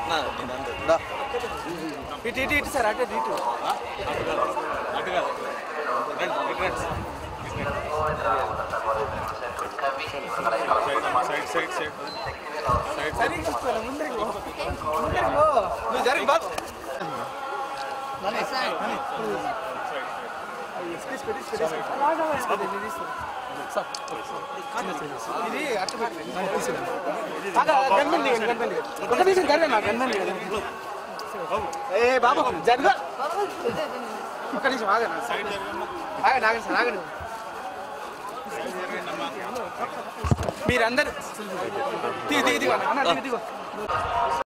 ఇటు ఇటు ఇటు సార్ అటు ఇటు ఇటు సరిగ్గా చూసుకోవాలి ముందరికి పో. ముందరికి పో. నువ్వు జరిగి బాబు ఇది అట్టు పెట్టి గన్మెన్ దిగండి గన్మెన్ దిగండి ఒక నిమిషం జరిగే నా గన్మెన్ దిగండి ఏ బాబు జరుగు ఒక్క నిమిషం ఆగండి ఆగండి ఆగండి సార్ ఆగండి మీరందరూ దిగు దిగు దిగు అన్న దిగు దిగు